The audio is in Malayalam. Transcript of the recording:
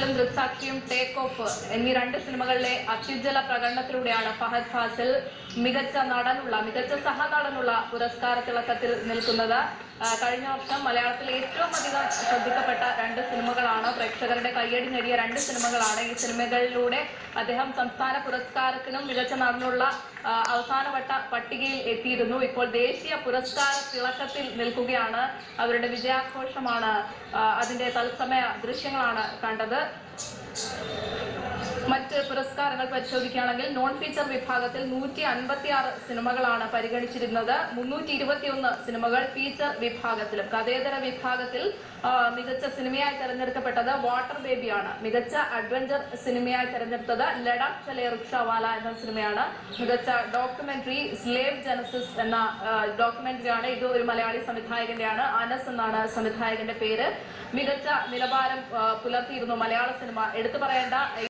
ദൃശ്യം ദൃക്സാക്ഷിയും ടേക്ക് ഓഫ് എന്നീ രണ്ട് സിനിമകളിലെ അത്യുജ്വല പ്രകടനത്തിലൂടെയാണ് ഫഹദ് ഫാസിൽ മികച്ച നടനുള്ള മികച്ച സഹനടനുള്ള പുരസ്കാര തിളക്കത്തിൽ നിൽക്കുന്നത് ആ, കഴിഞ്ഞ വർഷം മലയാളത്തിൽ ഏറ്റവും അധികം ശ്രദ്ധിക്കപ്പെട്ട രണ്ട് സിനിമകളാണ് പ്രേക്ഷകരുടെ കയ്യടി നേടിയ രണ്ട് സിനിമകളാണ് ഈ സിനിമകളിലൂടെ അദ്ദേഹം സംസ്ഥാന പുരസ്കാരത്തിനും മികച്ച നടനുള്ള ആ, അവസാനവട്ട പട്ടികയിൽ എത്തിയിരുന്നു ഇപ്പോൾ ദേശീയ പുരസ്കാര തിളക്കത്തിൽ നിൽക്കുകയാണ് അവരുടെ വിജയാഘോഷമാണ് ആ, അതിന്റെ തത്സമയ ദൃശ്യങ്ങളാണ് കണ്ടത് മറ്റ് പുരസ്കാരങ്ങൾ പരിശോധിക്കുകയാണെങ്കിൽ നോൺ ഫീച്ചർ വിഭാഗത്തിൽ നൂറ്റി അൻപത്തി ആറ് സിനിമകളാണ് പരിഗണിച്ചിരുന്നത് മുന്നൂറ്റി ഇരുപത്തിയൊന്ന് സിനിമകൾ ഫീച്ചർ വിഭാഗത്തിലും കഥേതര വിഭാഗത്തിൽ ആ, മികച്ച സിനിമയായി തെരഞ്ഞെടുക്കപ്പെട്ടത് വാട്ടർ ബേബിയാണ് മികച്ച അഡ്വഞ്ചർ സിനിമയായി തെരഞ്ഞെടുത്തത് ലഡാക്ക് ചലെ റിക്ഷാവാല എന്ന സിനിമയാണ് മികച്ച ഡോക്യുമെന്ററി സ്ലേവ് ജനസിസ് എന്ന ഡോക്യുമെന്ററിയാണ് ഇത് ഒരു മലയാളി സംവിധായകന്റെയാണ് അനസ് എന്നാണ് സംവിധായകന്റെ പേര് മികച്ച നിലവാരം ആ, പുലർത്തിയിരുന്നു മലയാള സിനിമ എടുത്തു പറയേണ്ട